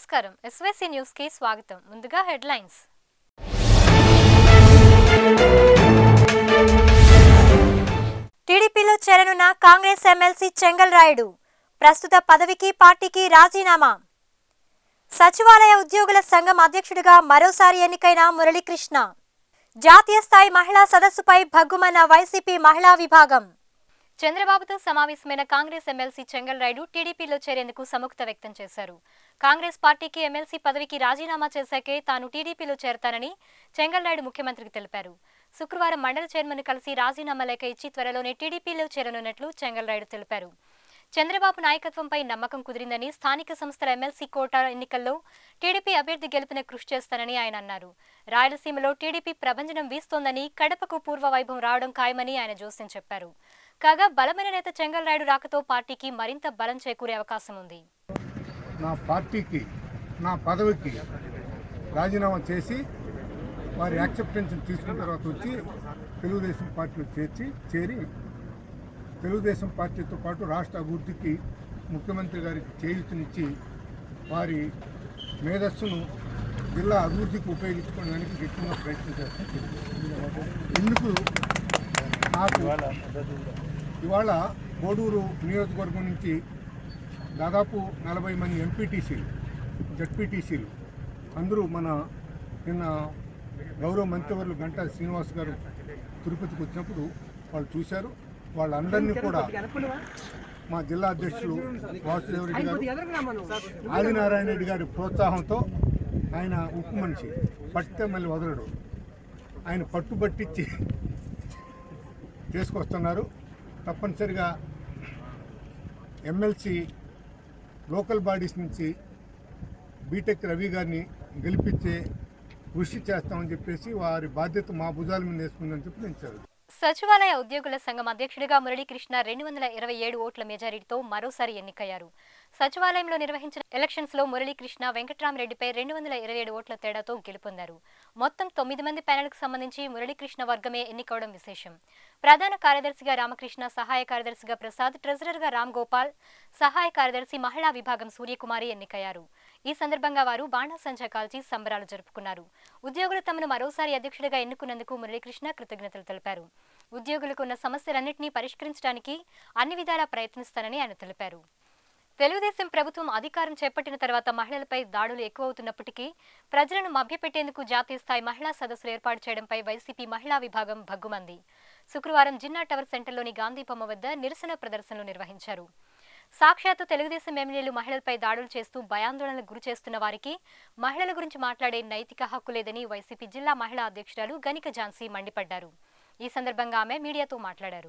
నమస్కారం SYC news కి స్వాగతం ముందుగా హెడ్లైన్స్ టీడీపీలో చేరనున్న కాంగ్రెస్ ఎమ్మెల్సీ చెంగల్ రాయుడు ప్రస్తుత పదవికి పార్టీకి రాజీనామా సచివాలయ ఉద్యోగుల సంఘం అధ్యక్షుడిగా మరోసారి ఎన్నికైన మురళీకృష్ణ జాతీయ స్థాయి మహిళా సదస్సుపై భగ్గుమన్న వైసీపీ మహిళా విభాగం చంద్రబాబుతో సమావేశమైన కాంగ్రెస్ ఎమ్మెల్సీ చెంగల్ రాయుడు టీడీపీలో చేరేందుకు సముఖత వ్యక్తం చేశారు కాంగ్రెస్ పార్టీకి ఎమ్మెల్సీ పదవికి రాజీనామా చేశాకే తాను టీడీపీలో చేరతానని చెంగల్ రాయుడు ముఖ్యమంత్రికి తెలిపారు శుక్రవారం మండల చైర్మన్ కలిసి రాజీనామా లేఖ ఇచ్చి త్వరలోనే టీడీపీలో చేరనున్నట్లు చెంగల్ రాయుడు తెలిపారు చంద్రబాబు నాయకత్వంపై నమ్మకం కుదిరిందని స్థానిక సంస్థల ఎమ్మెల్సీ కోటా ఎన్నికల్లో టీడీపీ అభ్యర్థి గెలుపున కృషి చేస్తానని ఆయన అన్నారు రాయలసీమలో టీడీపీ ప్రభంజనం వీస్తోందని కడపకు పూర్వ వైభవం రావడం ఖాయమని ఆయన జోస్యం చెప్పారు కాగా బలమైన నేత చెంగల్ రాయుడు రాకతో పార్టీకి మరింత బలం చేకూరే అవకాశం ఉంది నా పార్టీకి నా పదవికి రాజీనామా చేసి వారి యాక్సెప్టెన్స్ తీసుకున్న తర్వాత వచ్చి తెలుగుదేశం పార్టీలో చేర్చి చేరి తెలుగుదేశం పార్టీతో పాటు రాష్ట్ర అభివృద్ధికి ముఖ్యమంత్రి గారికి చేయూతనిచ్చి వారి మేధస్సును జిల్లా అభివృద్ధికి ఉపయోగించుకోవడానికి గట్టిగా ప్రయత్నం చేస్తాను ఇందుకు నాకు ఇవాళ కోడూరు నియోజకవర్గం నుంచి దాదాపు నలభై మంది ఎంపీటీసీలు జడ్పీటీసీలు అందరూ మన నిన్న గౌరవ మంత్రివర్యులు గంటా శ్రీనివాస్ గారు తిరుపతికి వచ్చినప్పుడు వాళ్ళు చూశారు వాళ్ళందరినీ కూడా మా జిల్లా అధ్యక్షులు వాసుదేవరెడ్డి గారు ఆదినారాయణ రెడ్డి గారి ప్రోత్సాహంతో ఆయన ఉప్పు మనిషి పట్టితే మళ్ళీ వదలడు ఆయన పట్టుబట్టించి తీసుకొస్తున్నారు తప్పనిసరిగా ఎమ్మెల్సీ లోకల్ బాడీస్ నుంచి బీటెక్ రవి గారిని గెలిపించే కృషి చేస్తామని చెప్పేసి వారి బాధ్యత మా భుజాల మీద వేసుకుందని చెప్పి నేను చదువు సచివాలయ ఉద్యోగుల సంఘం అధ్యక్షుడిగా మురళీకృష్ణ రెండు వందల ఇరవై ఏడు ఓట్ల మెజారిటీతో మరోసారి ఎన్నికయ్యారు సచివాలయంలో నిర్వహించిన ఎలక్షన్స్ లో మురళీకృష్ణ వెంకట్రామరెడ్డిపై రెండు వందల ఇరవై ఏడు ఓట్ల తేడాతో గెలుపొందారు మొత్తం తొమ్మిది మంది ప్యానెల్కు సంబంధించి మురళీకృష్ణ వర్గమే ఎన్నికవడం విశేషం ప్రధాన కార్యదర్శిగా రామకృష్ణ సహాయ కార్యదర్శిగా ప్రసాద్ ట్రెజరర్గా రామ్ గోపాల్ సహాయ కార్యదర్శి మహిళా విభాగం సూర్యకుమారి ఎన్నికయ్యారు ఈ సందర్భంగా వారు బాణాసంచా కాల్చి సంబరాలు జరుపుకున్నారు ఉద్యోగులు తమను మరోసారి అధ్యక్షుడిగా ఎన్నుకున్నందుకు మురళీకృష్ణ కృతజ్ఞతలు తెలిపారు ఉద్యోగులకు ఉన్న సమస్యలన్నింటినీ పరిష్కరించడానికి అన్ని విధాలా ప్రయత్నిస్తానని ఆయన తెలిపారు తెలుగుదేశం ప్రభుత్వం అధికారం చేపట్టిన తర్వాత మహిళలపై దాడులు ఎక్కువవుతున్నప్పటికీ ప్రజలను మభ్యపెట్టేందుకు జాతీయ స్థాయి మహిళా సదస్సులు ఏర్పాటు చేయడంపై వైసీపీ మహిళా విభాగం భగ్గుమంది శుక్రవారం జిన్నా టవర్ సెంటర్లోని గాంధీ బొమ్మ వద్ద నిరసన ప్రదర్శనలు నిర్వహించారు సాక్షాత్తు తెలుగుదేశం ఎమ్మెల్యేలు మహిళలపై దాడులు చేస్తూ భయాందోళనకు గురి చేస్తున్న వారికి మహిళల గురించి మాట్లాడే నైతిక హక్కు లేదని వైసీపీ జిల్లా మహిళా అధ్యక్షురాలు గనిక ఝాన్సీ మండిపడ్డారు ఈ సందర్భంగా ఆమె మీడియాతో మాట్లాడారు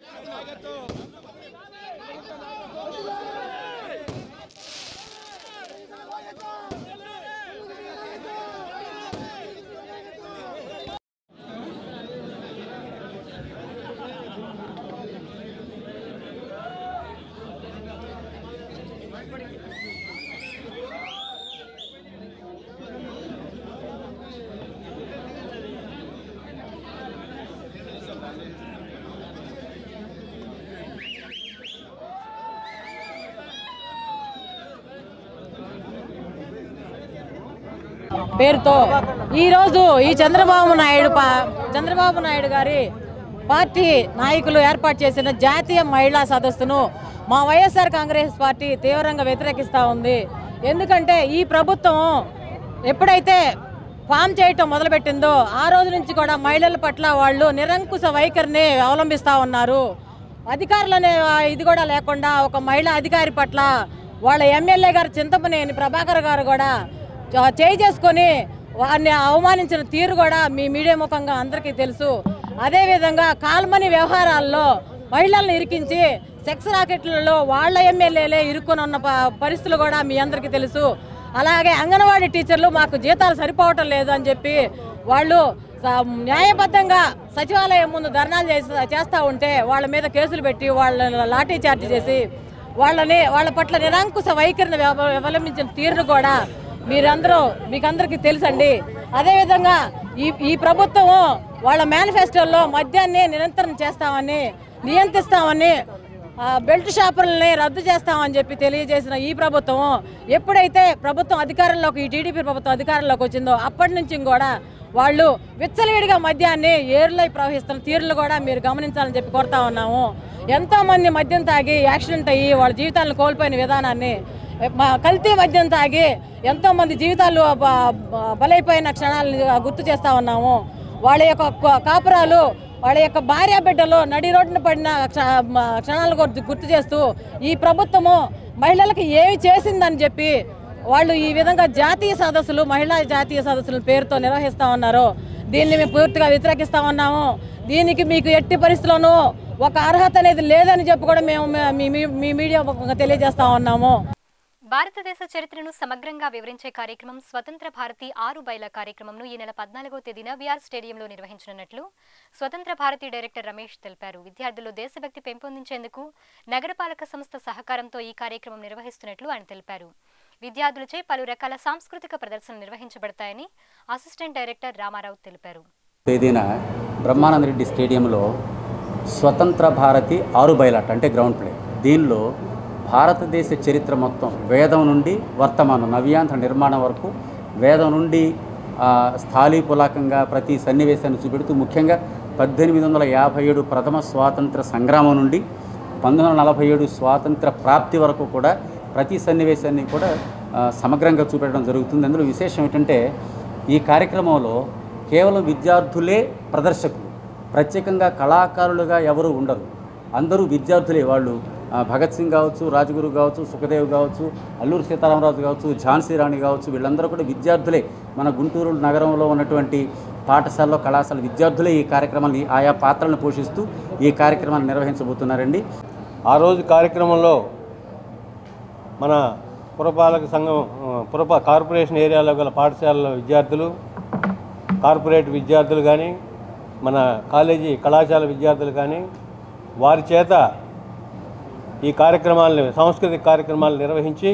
పేరుతో ఈరోజు ఈ చంద్రబాబు నాయుడు పా- చంద్రబాబు నాయుడు గారి పార్టీ నాయకులు ఏర్పాటు చేసిన జాతీయ మహిళా సదస్సును మా వైఎస్ఆర్ కాంగ్రెస్ పార్టీ తీవ్రంగా వ్యతిరేకిస్తూ ఉంది ఎందుకంటే ఈ ప్రభుత్వం ఎప్పుడైతే ఫామ్ చేయటం మొదలుపెట్టిందో ఆ రోజు నుంచి కూడా మహిళల పట్ల వాళ్ళు నిరంకుశ వైఖరిని అవలంబిస్తూ ఉన్నారు అధికారులనే ఇది కూడా లేకుండా ఒక మహిళా అధికారి పట్ల వాళ్ళ ఎమ్మెల్యే గారు చింతపనేని ప్రభాకర్ గారు కూడా చ- చేయి చేసుకొని వారిని అవమానించిన తీరు కూడా మీ మీడియా ముఖంగా అందరికీ తెలుసు అదేవిధంగా కాల్మని వ్యవహారాల్లో మహిళలను ఇరికించి సెక్స్ రాకెట్లలో వాళ్ళ ఎమ్మెల్యేలే ఇరుక్కొని ఉన్న ప- పరిస్థితులు కూడా మీ అందరికీ తెలుసు అలాగే అంగన్వాడీ టీచర్లు మాకు జీతాలు సరిపోవటం లేదు అని చెప్పి వాళ్ళు స- న్యాయబద్ధంగా సచివాలయం ముందు ధర్నాలు చేసి చేస్తూ ఉంటే వాళ్ళ మీద కేసులు పెట్టి వాళ్ళని లాఠీ చార్జ్ చేసి వాళ్ళని వాళ్ళ పట్ల నిరంకుశ వైఖరిని వ్యవ- అవలంబించిన తీరును కూడా మీరందరూ మీకందరికీ తెలుసండి అదేవిధంగా ఈ ఈ ప్రభుత్వం వాళ్ళ మేనిఫెస్టోలో మద్యాన్ని నిరంతరం చేస్తామని నియంత్రిస్తామని ఆ, బెల్ట్ షాపులని రద్దు చేస్తామని చెప్పి తెలియజేసిన ఈ ప్రభుత్వం ఎప్పుడైతే ప్రభుత్వం అధికారంలోకి ఈ టీడీపీ ప్రభుత్వం అధికారంలోకి వచ్చిందో అప్పటి నుంచి కూడా వాళ్ళు విచ్చలవిడిగా మద్యాన్ని ఏరులై ప్రవహిస్తున్న తీరులు కూడా మీరు గమనించాలని చెప్పి కోరుతా ఉన్నాము ఎంతోమంది మద్యం తాగి యాక్సిడెంట్ అయ్యి వాళ్ళ జీవితాలను కోల్పోయిన విధానాన్ని మా కల్తీ మద్యం తాగి ఎంతోమంది జీవితాలు బ- బ- బలైపోయిన క్షణాలను గుర్తు చేస్తూ ఉన్నాము వాళ్ళ యొక్క క- కాపురాలు వాళ్ళ యొక్క భార్య బిడ్డలు నడి రోడ్డున పడిన క్ష- మ- క్షణాలు గుర్తు గుర్తు చేస్తూ ఈ ప్రభుత్వము మహిళలకు ఏమి చేసిందని చెప్పి వాళ్ళు ఈ విధంగా జాతీయ సదస్సులు మహిళా జాతీయ సదస్సుల పేరుతో నిర్వహిస్తూ ఉన్నారు దీన్ని మేము పూర్తిగా వ్యతిరేకిస్తా ఉన్నాము దీనికి మీకు ఎట్టి పరిస్థితుల్లోనూ ఒక అర్హత అనేది లేదని చెప్పి కూడా మేము మీ మీ- మీ మీడియా ముఖంగా తెలియజేస్తా ఉన్నాము భారతదేశ చరిత్రను సమగ్రంగా వివరించే కార్యక్రమం స్వతంత్ర భారతి ఆరు బైల కార్యక్రమంను ఈ నెల పద్నాలుగో తేదీన విఆర్ స్టేడియంలో నిర్వహించనున్నట్లు స్వతంత్ర భారతి డైరెక్టర్ రమేష్ తెలిపారు విద్యార్థుల్లో దేశభక్తి పెంపొందించేందుకు నగరపాలక సంస్థ సహకారంతో ఈ కార్యక్రమం నిర్వహిస్తున్నట్లు ఆయన తెలిపారు విద్యార్థులచే పలు రకాల సాంస్కృతిక ప్రదర్శనలు నిర్వహించబడతాయని అసిస్టెంట్ డైరెక్టర్ రామారావు తెలిపారు తేదీన బ్రహ్మానంద రెడ్డి స్టేడియంలో స్వతంత్ర భారతి ఆరు బయలాట అంటే గ్రౌండ్ ప్లే దీనిలో భారతదేశ చరిత్ర మొత్తం వేదం నుండి వర్తమానం నవ్యాంధ్ర నిర్మాణం వరకు వేదం నుండి ఆ, స్థాళీపులాకంగా ప్రతి సన్నివేశాన్ని చూపెడుతూ ముఖ్యంగా పద్దెనిమిది వందల యాభై ఏడు ప్రథమ స్వాతంత్ర సంగ్రామం నుండి పంతొమ్మిది వందల నలభై ఏడు స్వాతంత్ర ప్రాప్తి వరకు కూడా ప్రతి సన్నివేశాన్ని కూడా ఆ, సమగ్రంగా చూపెట్టడం జరుగుతుంది అందులో విశేషం ఏంటంటే ఈ కార్యక్రమంలో కేవలం విద్యార్థులే ప్రదర్శకులు ప్రత్యేకంగా కళాకారులుగా ఎవరు ఉండరు అందరూ విద్యార్థులే వాళ్ళు ఆ, భగత్ సింగ్ కావచ్చు రాజగురు కావచ్చు సుఖదేవ్ కావచ్చు అల్లూరు సీతారామరాజు కావచ్చు ఝాన్సీ రాణి కావచ్చు వీళ్ళందరూ కూడా విద్యార్థులే మన గుంటూరు నగరంలో ఉన్నటువంటి పాఠశాలలో కళాశాల విద్యార్థులే ఈ కార్యక్రమాన్ని ఆయా పాత్రలను పోషిస్తూ ఈ కార్యక్రమాన్ని నిర్వహించబోతున్నారండి ఆ రోజు కార్యక్రమంలో మన పురపాలక సంఘం ఆ, పురపా కార్పొరేషన్ ఏరియాలో గల పాఠశాలల విద్యార్థులు కార్పొరేట్ విద్యార్థులు కానీ మన కాలేజీ కళాశాల విద్యార్థులు కానీ వారి చేత ఈ కార్యక్రమాలను సాంస్కృతిక కార్యక్రమాలు నిర్వహించి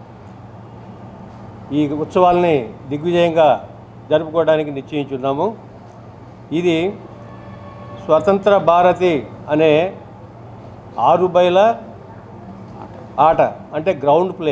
ఈ ఉత్సవాల్ని దిగ్విజయంగా జరుపుకోవడానికి నిశ్చయించున్నాము ఇది స్వతంత్ర భారతి అనే ఆరు బయల ఆట అంటే గ్రౌండ్ ప్లే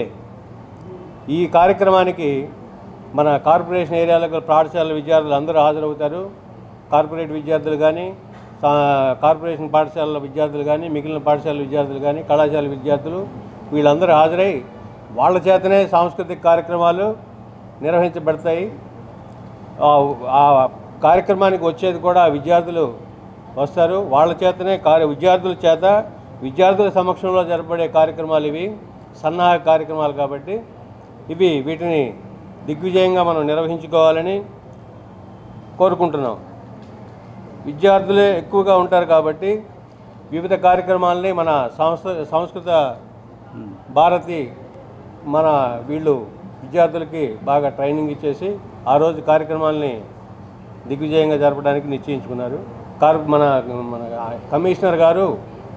ఈ కార్యక్రమానికి మన కార్పొరేషన్ ఏరియాలో గల పాఠశాల విద్యార్థులు అందరూ హాజరవుతారు కార్పొరేట్ విద్యార్థులు కానీ సా- కార్పొరేషన్ పాఠశాలల విద్యార్థులు కానీ మిగిలిన పాఠశాల విద్యార్థులు కానీ కళాశాల విద్యార్థులు వీళ్ళందరూ హాజరై వాళ్ళ చేతనే సాంస్కృతిక కార్యక్రమాలు నిర్వహించబడతాయి ఆ- ఆ కార్యక్రమానికి వచ్చేది కూడా విద్యార్థులు వస్తారు వాళ్ళ చేతనే కార్య విద్యార్థుల చేత విద్యార్థుల సమక్షంలో జరపబడే కార్యక్రమాలు ఇవి సన్నాహక కార్యక్రమాలు కాబట్టి ఇవి వీటిని దిగ్విజయంగా మనం నిర్వహించుకోవాలని కోరుకుంటున్నాం విద్యార్థులే ఎక్కువగా ఉంటారు కాబట్టి వివిధ కార్యక్రమాలని మన సంస్థ సంస్కృత భారతి మన వీళ్ళు విద్యార్థులకి బాగా ట్రైనింగ్ ఇచ్చేసి ఆ రోజు కార్యక్రమాలని దిగ్విజయంగా జరపడానికి నిశ్చయించుకున్నారు కార్ మన మన కమిషనర్ గారు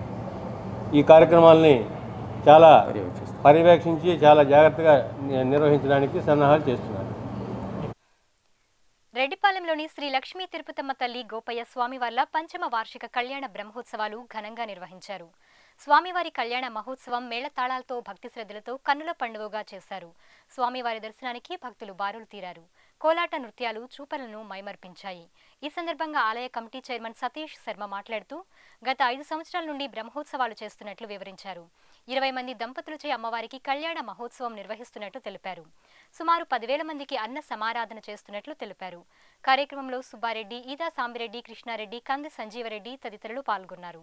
ఈ కార్యక్రమాలని చాలా పర్యవేక్షిస్తారు. పర్యవేక్షించి చాలా జాగ్రత్తగా ని- నిర్వహించడానికి సన్నాహాలు చేస్తున్నారు రెడ్డిపాలెంలోని శ్రీ లక్ష్మీ తిరుపతమ్మ తల్లి గోపయ్య స్వామివార్ల పంచమ వార్షిక కళ్యాణ బ్రహ్మోత్సవాలు ఘనంగా నిర్వహించారు స్వామివారి కళ్యాణ మహోత్సవం మేళతాళాలతో భక్తి శ్రద్ధలతో కన్నుల పండుగగా చేశారు స్వామివారి దర్శనానికి భక్తులు బారులు తీరారు కోలాట నృత్యాలు చూపలను మైమర్పించాయి ఈ సందర్భంగా ఆలయ కమిటీ చైర్మన్ సతీష్ శర్మ మాట్లాడుతూ గత ఐదు సంవత్సరాల నుండి బ్రహ్మోత్సవాలు చేస్తున్నట్లు వివరించారు ఇరవై మంది దంపతులచే అమ్మవారికి కళ్యాణ మహోత్సవం నిర్వహిస్తున్నట్టు తెలిపారు సుమారు పదివేల మందికి అన్న సమారాధన చేస్తున్నట్లు తెలిపారు కార్యక్రమంలో సుబ్బారెడ్డి ఈదా సాంబిరెడ్డి కృష్ణారెడ్డి కంది సంజీవరెడ్డి తదితరులు పాల్గొన్నారు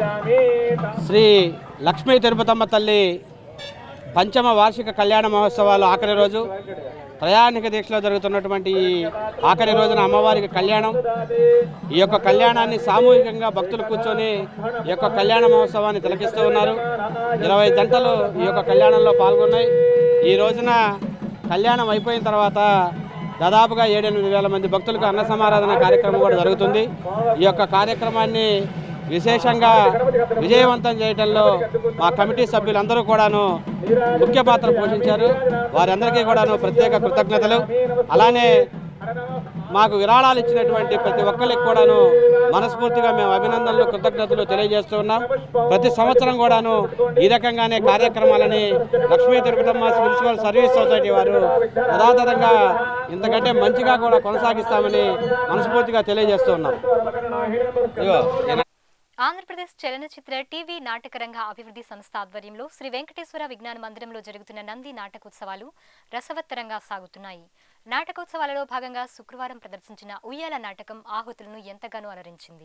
శ్రీ లక్ష్మీ తిరుపతమ్మ తల్లి పంచమ వార్షిక కళ్యాణ మహోత్సవాలు ఆఖరి రోజు ప్రయాణిక దీక్షలో జరుగుతున్నటువంటి ఈ ఆఖరి రోజున అమ్మవారికి కళ్యాణం ఈ యొక్క కళ్యాణాన్ని సామూహికంగా భక్తులు కూర్చొని ఈ యొక్క కళ్యాణ మహోత్సవాన్ని తిలకిస్తూ ఉన్నారు ఇరవై జంటలు ఈ యొక్క కళ్యాణంలో పాల్గొన్నాయి ఈ రోజున కళ్యాణం అయిపోయిన తర్వాత దాదాపుగా ఏడెనిమిది వేల మంది భక్తులకు అన్న సమారాధన కార్యక్రమం కూడా జరుగుతుంది ఈ యొక్క కార్యక్రమాన్ని విశేషంగా విజయవంతం చేయడంలో మా కమిటీ సభ్యులందరూ కూడాను ముఖ్య పాత్ర పోషించారు వారందరికీ కూడాను ప్రత్యేక కృతజ్ఞతలు అలానే మాకు విరాళాలు ఇచ్చినటువంటి ప్రతి ఒక్కరికి కూడాను మనస్ఫూర్తిగా మేము అభినందనలు కృతజ్ఞతలు తెలియజేస్తూ ఉన్నాం ప్రతి సంవత్సరం కూడాను ఈ రకంగానే కార్యక్రమాలని Lakshmi Tirupatamma spiritual service society వారు యథాతథంగా ఇంతకంటే మంచిగా కూడా కొనసాగిస్తామని మనస్ఫూర్తిగా తెలియజేస్తూ ఉన్నాం ఇదిగో, ఈయన- ఆంధ్రప్రదేశ్ చలనచిత్ర టీవీ నాటకరంగ అభివృద్ధి సంస్థ ఆధ్వర్యంలో శ్రీ వెంకటేశ్వర విజ్ఞాన మందిరంలో జరుగుతున్న నంది నాటకోత్సవాలు రసవత్తరంగా సాగుతున్నాయి నాటకోత్సవాలలో భాగంగా శుక్రవారం ప్రదర్శించిన ఉయ్యాల నాటకం ఆహుతులను ఎంతగానో అలరించింది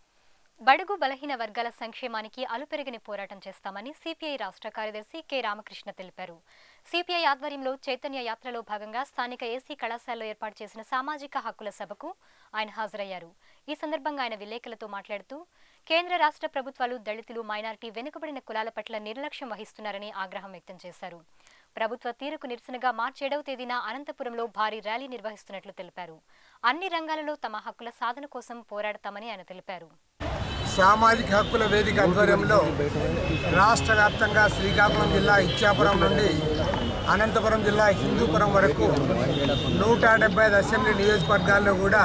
బడుగు బలహీన వర్గాల సంక్షేమానికి అలుపెరగని పోరాటం చేస్తామని సిపిఐ రాష్ట్ర కార్యదర్శి కె రామకృష్ణ తెలిపారు సిపిఐ ఆధ్వర్యంలో చైతన్య యాత్రలో భాగంగా స్థానిక ఏసీ కళాశాలలో ఏర్పాటు చేసిన సామాజిక హక్కుల సభకు ఆయన హాజరయ్యారు ఈ సందర్భంగా ఆయన విలేకరులతో మాట్లాడుతూ కేంద్ర రాష్ట్ర ప్రభుత్వాలు దళితులు మైనారిటీ వెనుకబడిన కులాల పట్ల నిర్లక్ష్యం వహిస్తున్నారని ఆగ్రహం వ్యక్తం చేశారు ప్రభుత్వ తీరుకు నిరసనగా మార్చి ఏడవ తేదీన అనంతపురంలో భారీ ర్యాలీ నిర్వహిస్తున్నట్లు తెలిపారు అన్ని రంగాలలో తమ హక్కుల సాధన కోసం పోరాడతామని ఆయన తెలిపారు సామాజిక హక్కుల వేదిక ఆధ్వర్యంలో రాష్ట్ర వ్యాప్తంగా శ్రీకాకుళం జిల్లా ఇచ్చాపురం నుండి అనంతపురం జిల్లా హిందూపురం వరకు నూట డెబ్బై ఐదు అసెంబ్లీ నియోజకవర్గాల్లో కూడా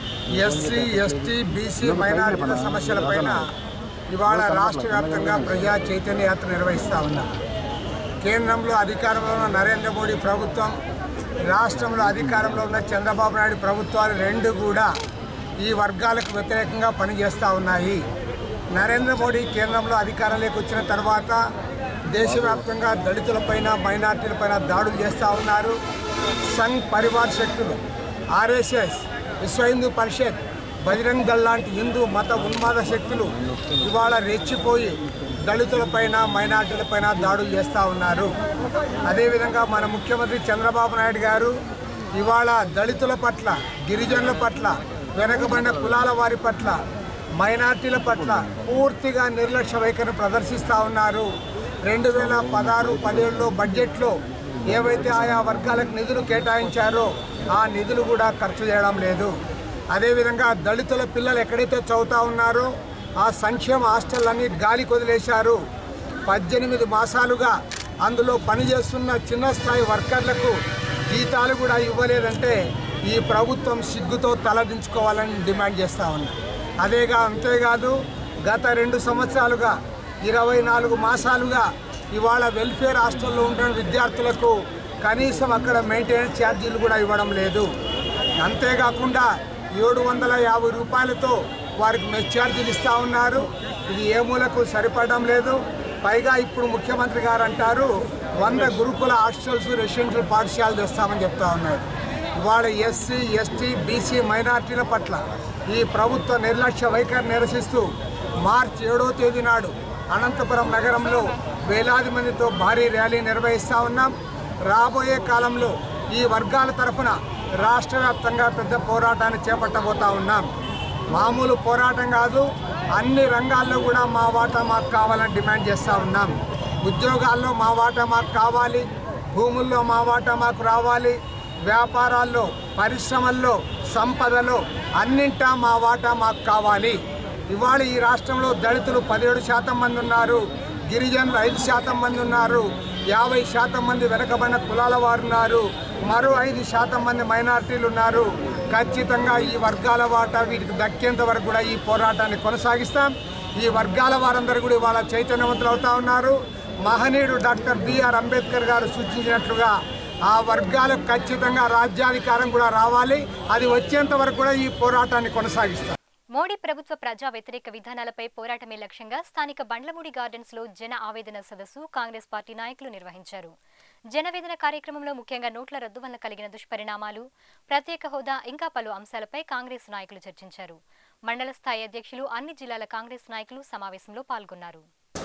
ఎస్సీ ఎస్టీ బీసీ మైనారిటీల సమస్యలపైన ఇవాళ రాష్ట్ర వ్యాప్తంగా ప్రజా చైతన్య యాత్ర నిర్వహిస్తూ ఉన్నాం కేంద్రంలో అధికారంలో ఉన్న నరేంద్ర మోడీ ప్రభుత్వం రాష్ట్రంలో అధికారంలో ఉన్న చంద్రబాబు నాయుడు ప్రభుత్వాలు రెండు కూడా ఈ వర్గాలకు వ్యతిరేకంగా పనిచేస్తూ ఉన్నాయి నరేంద్ర మోడీ కేంద్రంలో అధికారంలోకి వచ్చిన తర్వాత దేశవ్యాప్తంగా దళితులపైన మైనార్టీలపైన దాడులు చేస్తూ ఉన్నారు సంఘ్ పరివార్ శక్తులు ఆర్ఎస్ఎస్ విశ్వ హిందూ పరిషత్ బజరంగ్ దళ్ లాంటి హిందూ మత ఉన్మాద శక్తులు ఇవాళ రెచ్చిపోయి దళితులపైన మైనార్టీలపైన దాడులు చేస్తూ ఉన్నారు అదేవిధంగా మన ముఖ్యమంత్రి చంద్రబాబు నాయుడు గారు ఇవాళ దళితుల పట్ల గిరిజనుల పట్ల వెనకబడిన కులాల వారి పట్ల మైనార్టీల పట్ల పూర్తిగా నిర్లక్ష్య వైఖరిని ప్రదర్శిస్తూ ఉన్నారు రెండు వేల పదహారు పదిహేడులో బడ్జెట్లో ఏవైతే ఆయా వర్గాలకు నిధులు కేటాయించారో ఆ నిధులు కూడా ఖర్చు చేయడం లేదు అదేవిధంగా దళితుల పిల్లలు ఎక్కడైతే చదువుతా ఉన్నారో ఆ సంక్షేమ హాస్టళ్ళన్నీ గాలి కొదిలేశారు పద్దెనిమిది మాసాలుగా అందులో పనిచేస్తున్న చిన్న స్థాయి వర్కర్లకు జీతాలు కూడా ఇవ్వలేదంటే ఈ ప్రభుత్వం సిగ్గుతో తలదించుకోవాలని డిమాండ్ చేస్తూ ఉంది అదేగా అంతేకాదు గత రెండు సంవత్సరాలుగా ఇరవై నాలుగు మాసాలుగా ఇవాళ వెల్ఫేర్ హాస్టల్లో ఉంటున్న విద్యార్థులకు కనీసం అక్కడ మెయింటెనెన్స్ ఛార్జీలు కూడా ఇవ్వడం లేదు అంతేకాకుండా ఏడు వందల యాభై రూపాయలతో వారికి మెస్ ఛార్జీలు ఇస్తూ ఉన్నారు ఇది ఏ మూలకు సరిపడడం లేదు పైగా ఇప్పుడు ముఖ్యమంత్రి గారు అంటారు వంద గురుకుల హాస్టల్స్ రెసిడెన్షియల్ పాఠశాలలు తెస్తామని చెప్తా ఉన్నారు ఇవాళ ఎస్సీ ఎస్టీ బీసీ మైనార్టీల పట్ల ఈ ప్రభుత్వ నిర్లక్ష్య వైఖరి నిరసిస్తూ మార్చి ఏడో తేదీ నాడు అనంతపురం నగరంలో వేలాది మందితో భారీ ర్యాలీ నిర్వహిస్తూ ఉన్నాం రాబోయే కాలంలో ఈ వర్గాల తరఫున రాష్ట్ర వ్యాప్తంగా పెద్ద పోరాటాన్ని చేపట్టబోతా ఉన్నాం మామూలు పోరాటం కాదు అన్ని రంగాల్లో కూడా మా వాటా మాకు కావాలని డిమాండ్ చేస్తూ ఉన్నాం ఉద్యోగాల్లో మా వాటా మాకు కావాలి భూముల్లో మా వాటా మాకు రావాలి వ్యాపారాల్లో పరిశ్రమల్లో సంపదలో అన్నింటా మా వాటా మాకు కావాలి ఇవాళ ఈ రాష్ట్రంలో దళితులు పదిహేడు శాతం మంది ఉన్నారు గిరిజనులు ఐదు శాతం మంది ఉన్నారు యాభై శాతం మంది వెనకబడిన కులాల వారు ఉన్నారు మరో ఐదు శాతం మంది మైనారిటీలు ఉన్నారు ఖచ్చితంగా ఈ వర్గాల వాటా వీటికి దక్కేంత వరకు కూడా ఈ పోరాటాన్ని కొనసాగిస్తాం ఈ వర్గాల వారందరూ కూడా ఇవాళ చైతన్యవంతులు అవుతా ఉన్నారు మహనీయుడు డాక్టర్ బిఆర్ అంబేద్కర్ గారు సూచించినట్లుగా ఆ వర్గాలకు ఖచ్చితంగా రాజ్యాధికారం కూడా రావాలి అది వచ్చేంత వరకు కూడా ఈ పోరాటాన్ని కొనసాగిస్తాం మోడీ ప్రభుత్వ ప్రజా వ్యతిరేక విధానాలపై పోరాటమే లక్ష్యంగా స్థానిక బండ్లమూడి గార్డెన్స్ లో జన ఆవేదన సదస్సు కాంగ్రెస్ పార్టీ నాయకులు నిర్వహించారు జనవేదన కార్యక్రమంలో ముఖ్యంగా నోట్ల రద్దు వల్ల కలిగిన దుష్పరిణామాలు ప్రత్యేక హోదా ఇంకా పలు అంశాలపై కాంగ్రెస్ నాయకులు చర్చించారు మండల స్థాయి అధ్యక్షులు అన్ని జిల్లాల కాంగ్రెస్ నాయకులు సమావేశంలో పాల్గొన్నారు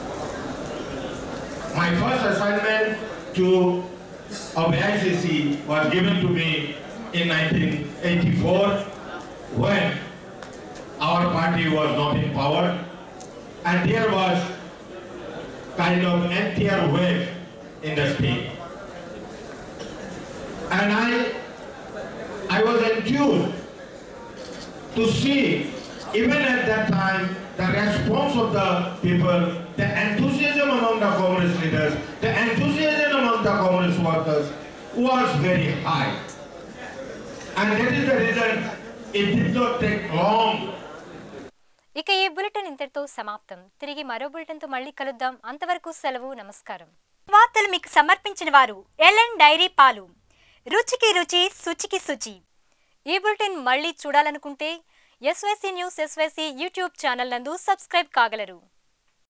My first assignment to of ICC was given to me in 1984 when our party was not in power and there was kind of entire wave in the state. And I, I was enthused to see, even at that time, the response of the people, the enthusiasm among the Congress leaders, the enthusiasm among the Congress workers was very high. And that is the reason it did not take long ఇక ఈ bulletin ఇంతటితో సమాప్తం తిరిగి మరో బులెటిన్తో మళ్ళీ కలుద్దాం అంతవరకు సెలవు నమస్కారం వార్తలు మీకు సమర్పించిన వారు ఎల్ఎన్ డైరీ పాలు రుచికి రుచి శుచికి శుచి ఈ బులెటిన్ మళ్ళీ చూడాలనుకుంటే SYC news SYC YouTube channel నందు సబ్స్క్రైబ్ కాగలరు